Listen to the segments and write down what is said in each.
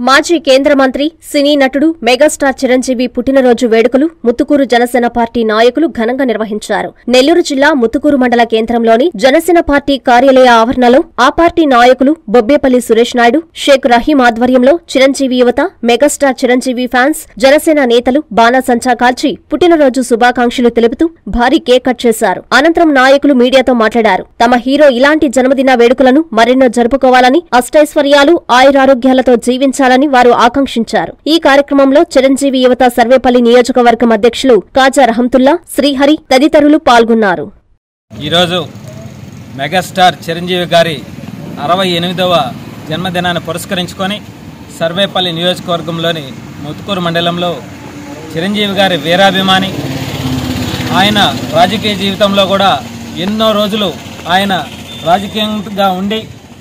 మాజీ కేంద్ర మంత్రి సినీ నటుడు మెగాస్టార్ చిరంజీవి పుట్టినరోజు వేడుకలు ముత్తుకూరు జనసేన పార్టీ నాయకులు ఘనంగా నిర్వహించారు నెల్లూరు జిల్లా ముత్తుకూరు మండల కేంద్రంలోని జనసేన పార్టీ కార్యాలయ ఆవరణలో ఆ పార్టీ నాయకులు బొబ్బేపల్లి సురేష్ నాయుడు షేక్ రహీం ఆధ్వర్యంలో చిరంజీవి యువత మెగాస్టార్ చిరంజీవి ఫ్యాన్స్ జనసేన నేతలు బాణాసంచా కాల్చి పుట్టినరోజు శుభాకాంక్షలు తెలుపుతూ భారీ కేక్ కట్ చేశారు అనంతరం నాయకులు మీడియాతో మాట్లాడారు తమ హీరో ఇలాంటి జన్మదిన వేడుకలను మరెన్నో జరుపుకోవాలని అష్టైశ్వర్యాలు ఆయురారోగ్యాలతో జీవించాలని వారు ఆకాంక్షించారు ఈ కార్యక్రమంలో చిరంజీవి యువత సర్వేపల్లి నియోజకవర్గం అధ్యక్షులు కాజా రహంతుల్లా శ్రీహరి తదితరులు పాల్గొన్నారు ఈరోజు మెగాస్టార్ చిరంజీవి గారి అరవై ఎనిమిదవ జన్మదినాన్ని పురస్కరించుకొని సర్వేపల్లి నియోజకవర్గంలోని ముత్తుకూరు మండలంలో చిరంజీవి గారి వీరాభిమాని ఆయన రాజకీయ జీవితంలో కూడా ఎన్నో రోజులు ఆయన రాజకీయంగా ఉండి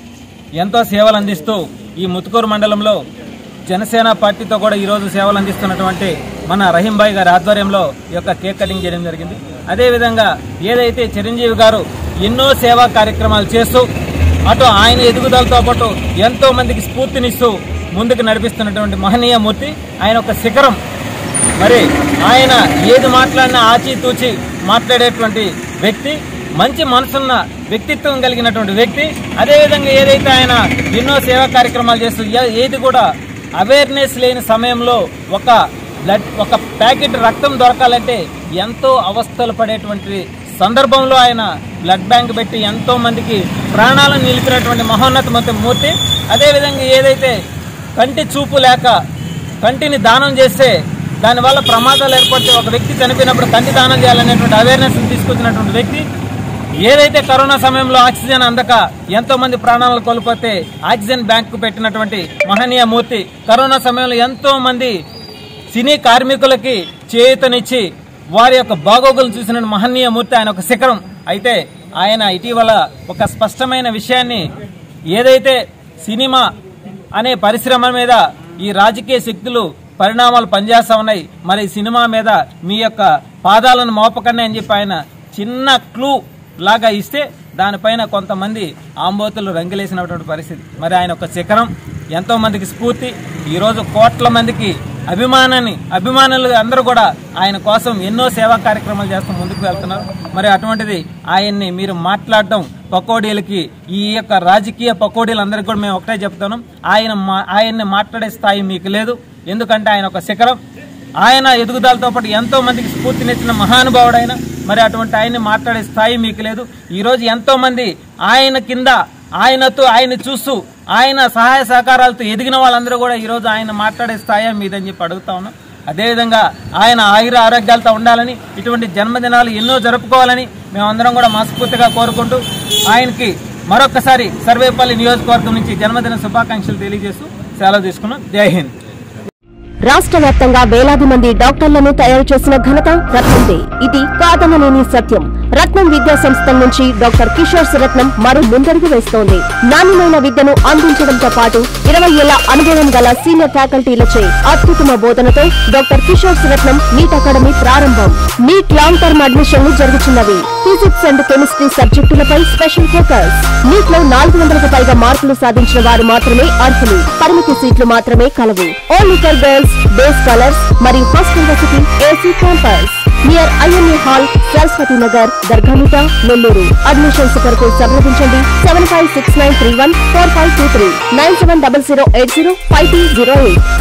ఎంతో సేవలు అందిస్తూ ఈ ముత్తుకూరు మండలంలో జనసేన పార్టీతో కూడా ఈరోజు సేవలు అందిస్తున్నటువంటి మన రహీంబాయి గారి ఆధ్వర్యంలో ఈ యొక్క కేక్ కటింగ్ చేయడం జరిగింది అదేవిధంగా ఏదైతే చిరంజీవి గారు ఎన్నో సేవా కార్యక్రమాలు చేస్తూ అటు ఆయన ఎదుగుదలతో పాటు ఎంతో మందికి స్ఫూర్తినిస్తూ ముందుకు నడిపిస్తున్నటువంటి మహనీయ మూర్తి ఆయన ఒక శిఖరం మరి ఆయన ఏది మాట్లాడినా ఆచితూచి మాట్లాడేటువంటి వ్యక్తి మంచి మనసున్న వ్యక్తిత్వం కలిగినటువంటి వ్యక్తి అదేవిధంగా ఏదైతే ఆయన ఎన్నో సేవా కార్యక్రమాలు చేస్తూ ఏ- ఏది కూడా అవేర్నెస్ లేని సమయంలో ఒక బ్లడ్ ఒక ప్యాకెట్ రక్తం దొరకాలంటే ఎంతో అవస్థలు పడేటువంటి సందర్భంలో ఆయన బ్లడ్ బ్యాంక్ పెట్టి ఎంతో మందికి ప్రాణాలను నిలిపినటువంటి మహోన్నత మూర్తి అదేవిధంగా ఏదైతే కంటి చూపు లేక కంటిని దానం చేస్తే దానివల్ల ప్రమాదాలు ఏర్పడితే ఒక వ్యక్తి చనిపోయినప్పుడు కంటి దానం చేయాలనేటువంటి అవేర్నెస్ తీసుకొచ్చినటువంటి వ్యక్తి ఏదైతే కరోనా సమయంలో ఆక్సిజన్ అందక ఎంతో మంది ప్రాణాలను కోల్పోతే ఆక్సిజన్ బ్యాంకు పెట్టినటువంటి మహనీయ మూర్తి కరోనా సమయంలో ఎంతో మంది సినీ కార్మికులకి చేయూతనిచ్చి వారి యొక్క బాగోగులను చూసిన మహనీయ మూర్తి ఆయన ఒక శిఖరం అయితే ఆయన ఇటీవల ఒక స్పష్టమైన విషయాన్ని ఏదైతే సినిమా అనే పరిశ్రమ మీద ఈ రాజకీయ శక్తులు పరిణామాలు పనిచేస్తా ఉన్నాయి మరి ఈ సినిమా మీద మీ యొక్క పాదాలను మోపకండి అని చెప్పి ఆయన చిన్న క్లూ లాగా ఇస్తే దానిపైన కొంతమంది ఆంబోతులు రంగులేసినటువంటి పరిస్థితి మరి ఆయన ఒక శిఖరం ఎంతో మందికి స్ఫూర్తి ఈరోజు కోట్ల మందికి అభిమానాన్ని అభిమానులు అందరూ కూడా ఆయన కోసం ఎన్నో సేవా కార్యక్రమాలు చేస్తూ ముందుకు వెళ్తున్నారు మరి అటువంటిది ఆయన్ని మీరు మాట్లాడడం పకోడీలకి ఈ యొక్క రాజకీయ పకోడీలందరికీ కూడా మేము ఒకటే చెప్తాను ఆయన మా- ఆయన్ని మాట్లాడే స్థాయి మీకు లేదు ఎందుకంటే ఆయన ఒక శిఖరం ఆయన ఎదుగుదలతో పాటు ఎంతో మందికి స్ఫూర్తినిచ్చిన మహానుభావుడైన మరి అటువంటి ఆయన్ని మాట్లాడే స్థాయి మీకు లేదు ఈరోజు ఎంతో మంది ఆయన కింద ఆయనతో ఆయన చూస్తూ ఆయన సహాయ సహకారాలతో ఎదిగిన వాళ్ళందరూ కూడా ఈరోజు ఆయన మాట్లాడే స్థాయి మీదని చెప్పి అడుగుతా ఉన్నాం అదేవిధంగా ఆయన ఆయుర ఆరోగ్యాలతో ఉండాలని ఇటువంటి జన్మదినాలు ఎన్నో జరుపుకోవాలని మేమందరం కూడా మనస్ఫూర్తిగా కోరుకుంటూ ఆయనకి మరొకసారి సర్వేపల్లి నియోజకవర్గం నుంచి జన్మదిన శుభాకాంక్షలు తెలియజేస్తూ సెలవు తీసుకున్నాం జై హింద్ రాష్ట్ర వ్యాప్తంగా వేలాది మంది డాక్టర్లను తయారు చేసిన ఘనత రత్నందే ఇది కాదనలేని సత్యం రత్నం విద్యా సంస్థల నుంచి డాక్టర్ కిషోర్ రత్నం మరో ముందడుగు వేస్తోంది నాణ్యమైన విద్యను అందించడంతో పాటు ఇరవై ఏళ్ల అనుభవం గల సీనియర్ ఫ్యాకల్టీలచే అత్యుత్తమ బోధనతో doctor Kishore Ratnam NEET academy ప్రారంభం నీట్ లాంగ్ టర్మ్ అడ్మిషన్లు జరుగుతున్నవి ఫిజిక్స్ అండ్ కెమిస్ట్రీ సబ్జెక్టులపై స్పెషల్ ఫోకస్ నీట్ లో నాలుగు వందలకు పైగా మార్కులు సాధించిన వారు మాత్రమే అర్హులు పరిమితి సీట్లు మాత్రమే కలవు only for girls day scholars మరియు first university AC campus near IMA hall Saraswathi Nagar Dargamitta Nellore admissions కొరకు సంప్రదించండి seven five six nine three one four five two three nine seven double zero eight zero five two zero eight